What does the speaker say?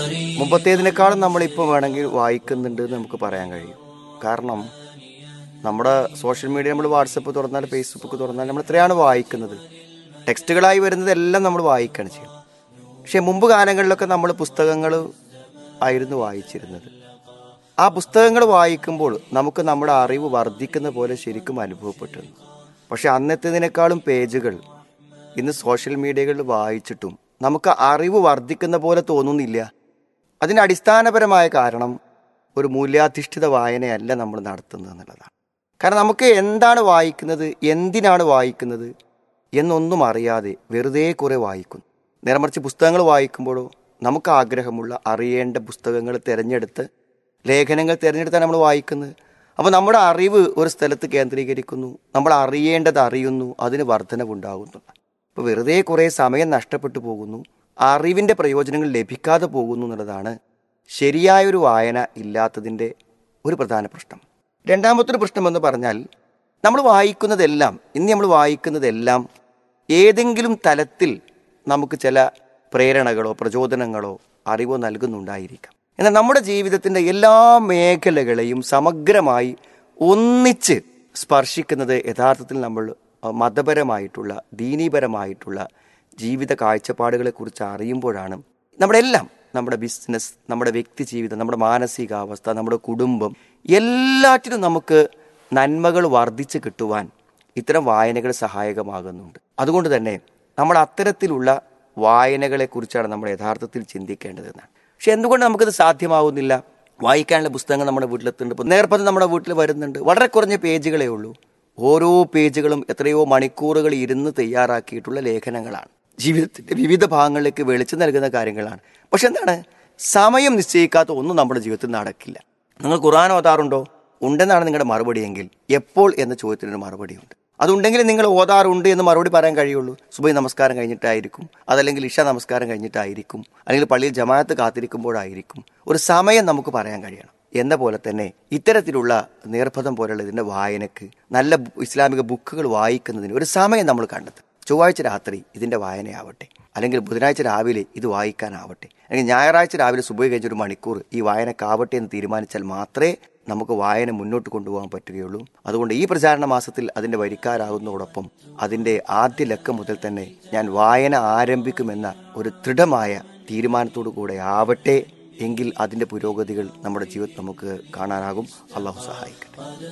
മുമ്പത്തേതിനേക്കാളും നമ്മളിപ്പോൾ വേണമെങ്കിൽ വായിക്കുന്നുണ്ട് എന്ന് നമുക്ക് പറയാൻ കഴിയും കാരണം നമ്മുടെ സോഷ്യൽ മീഡിയ നമ്മൾ വാട്സപ്പ് തുറന്നാൽ ഫേസ്ബുക്ക് തുറന്നാൽ നമ്മൾ എത്രയാണ് വായിക്കുന്നത് ടെക്സ്റ്റുകളായി വരുന്നതെല്ലാം നമ്മൾ വായിക്കുകയാണ് ചെയ്യുന്നത് പക്ഷേ മുമ്പ് കാലങ്ങളിലൊക്കെ നമ്മൾ പുസ്തകങ്ങൾ ആയിരുന്നു വായിച്ചിരുന്നത് ആ പുസ്തകങ്ങൾ വായിക്കുമ്പോൾ നമുക്ക് നമ്മുടെ അറിവ് വർദ്ധിക്കുന്ന പോലെ ശരിക്കും അനുഭവപ്പെട്ടിരുന്നു പക്ഷെ അന്നത്തേതിനേക്കാളും പേജുകൾ ഇന്ന് സോഷ്യൽ മീഡിയകളിൽ വായിച്ചിട്ടും നമുക്ക് അറിവ് വർദ്ധിക്കുന്ന പോലെ തോന്നുന്നില്ല അതിൻ്റെ അടിസ്ഥാനപരമായ കാരണം ഒരു മൂല്യാധിഷ്ഠിത വായനയല്ല നമ്മൾ നടത്തുന്നത് എന്നുള്ളതാണ് കാരണം നമുക്ക് എന്താണ് വായിക്കുന്നത് എന്തിനാണ് വായിക്കുന്നത് എന്നൊന്നും അറിയാതെ വെറുതെ കുറെ വായിക്കുന്നു നേരെ മറിച്ച് പുസ്തകങ്ങൾ വായിക്കുമ്പോഴോ നമുക്ക് ആഗ്രഹമുള്ള അറിയേണ്ട പുസ്തകങ്ങൾ തിരഞ്ഞെടുത്ത് ലേഖനങ്ങൾ തിരഞ്ഞെടുത്താണ് നമ്മൾ വായിക്കുന്നത് അപ്പോൾ നമ്മുടെ അറിവ് ഒരു സ്ഥലത്ത് കേന്ദ്രീകരിക്കുന്നു നമ്മൾ അറിയേണ്ടത് അറിയുന്നു അതിന് വർധനവുണ്ടാകുന്നു അപ്പോൾ വെറുതെ കുറേ സമയം നഷ്ടപ്പെട്ടു പോകുന്നു അറിവിൻ്റെ പ്രയോജനങ്ങൾ ലഭിക്കാതെ പോകുന്നു എന്നുള്ളതാണ് ശരിയായൊരു വായന ഇല്ലാത്തതിൻ്റെ ഒരു പ്രധാന പ്രശ്നം രണ്ടാമത്തെ ഒരു പ്രശ്നം എന്ന് പറഞ്ഞാൽ നമ്മൾ വായിക്കുന്നതെല്ലാം ഇന്ന് നമ്മൾ വായിക്കുന്നതെല്ലാം ഏതെങ്കിലും തലത്തിൽ നമുക്ക് ചില പ്രേരണകളോ പ്രചോദനങ്ങളോ അറിവോ നൽകുന്നുണ്ടായിരിക്കാം എന്നാൽ നമ്മുടെ ജീവിതത്തിൻ്റെ എല്ലാ മേഖലകളെയും സമഗ്രമായി ഒന്നിച്ച് സ്പർശിക്കുന്നത് യഥാർത്ഥത്തിൽ നമ്മൾ അഹ്, മതപരമായിട്ടുള്ള ദീനീപരമായിട്ടുള്ള ജീവിത കാഴ്ചപ്പാടുകളെ കുറിച്ച് അറിയുമ്പോഴാണ് നമ്മുടെ എല്ലാം നമ്മുടെ ബിസിനസ് നമ്മുടെ വ്യക്തി ജീവിതം നമ്മുടെ മാനസികാവസ്ഥ നമ്മുടെ കുടുംബം എല്ലാറ്റിനും നമുക്ക് നന്മകൾ വർദ്ധിച്ച് കിട്ടുവാൻ ഇത്തരം വായനകൾ സഹായകമാകുന്നുണ്ട് അതുകൊണ്ട് തന്നെ നമ്മൾ അത്തരത്തിലുള്ള വായനകളെ കുറിച്ചാണ് നമ്മൾ യഥാർത്ഥത്തിൽ ചിന്തിക്കേണ്ടതെന്നാണ് പക്ഷെ എന്തുകൊണ്ട് നമുക്കത് സാധ്യമാവുന്നില്ല വായിക്കാനുള്ള പുസ്തകങ്ങൾ നമ്മുടെ വീട്ടിലെത്തുന്നുണ്ട് ഇപ്പോൾ നേർപ്പത് നമ്മുടെ വീട്ടിൽ വരുന്നുണ്ട് വളരെ കുറഞ്ഞ പേജുകളേ ഉള്ളൂ ഓരോ പേജുകളും എത്രയോ മണിക്കൂറുകൾ ഇരുന്ന് തയ്യാറാക്കിയിട്ടുള്ള ലേഖനങ്ങളാണ് ജീവിതത്തിന്റെ വിവിധ ഭാഗങ്ങളിലേക്ക് വെളിച്ചം നൽകുന്ന കാര്യങ്ങളാണ് പക്ഷെ എന്താണ് സമയം നിശ്ചയിക്കാത്ത ഒന്നും നമ്മുടെ ജീവിതത്തിൽ നടക്കില്ല നിങ്ങൾ ഖുർആൻ ഓതാറുണ്ടോ ഉണ്ടെന്നാണ് നിങ്ങളുടെ മറുപടിയെങ്കിൽ എപ്പോൾ എന്ന ചോദ്യത്തിനൊരു മറുപടിയുണ്ട് അതുണ്ടെങ്കിൽ നിങ്ങൾ ഓതാറുണ്ട് എന്ന് മറുപടി പറയാൻ കഴിയുള്ളൂ സുബൈ നമസ്കാരം കഴിഞ്ഞിട്ടായിരിക്കും അതല്ലെങ്കിൽ ഇഷ നമസ്കാരം കഴിഞ്ഞിട്ടായിരിക്കും അല്ലെങ്കിൽ പള്ളിയിൽ ജമാഅത്ത് കാത്തിരിക്കുമ്പോഴായിരിക്കും ഒരു സമയം നമുക്ക് പറയാൻ കഴിയണം എന്ന പോലെ തന്നെ ഇത്തരത്തിലുള്ള നിർബന്ധം പോലുള്ള ഇതിന്റെ വായനക്ക് നല്ല ബു- ഇസ്ലാമിക ബുക്കുകൾ വായിക്കുന്നതിന് ഒരു സമയം നമ്മൾ കണ്ടെത്തും ചൊവ്വാഴ്ച രാത്രി ഇതിന്റെ വായനയാവട്ടെ അല്ലെങ്കിൽ ബുധനാഴ്ച രാവിലെ ഇത് വായിക്കാനാവട്ടെ അല്ലെങ്കിൽ ഞായറാഴ്ച രാവിലെ സുബൈ കഴിഞ്ഞ ഒരു മണിക്കൂർ ഈ വായനക്കാവട്ടെ എന്ന് തീരുമാനിച്ചാൽ മാത്രമേ നമുക്ക് വായന മുന്നോട്ട് കൊണ്ടുപോകാൻ പറ്റുകയുള്ളൂ അതുകൊണ്ട് ഈ പ്രചാരണ മാസത്തിൽ അതിന്റെ വരിക്കാരാകുന്നതോടൊപ്പം അതിന്റെ ആദ്യ ലക്കം മുതൽ തന്നെ ഞാൻ വായന ആരംഭിക്കുമെന്ന ഒരു ദൃഢമായ തീരുമാനത്തോടു കൂടെ ആവട്ടെ എങ്കിൽ അതിന്റെ പുരോഗതികൾ നമ്മുടെ ജീവിതത്തിൽ നമുക്ക് കാണാനാകും അള്ളാഹു സഹായിക്കട്ടെ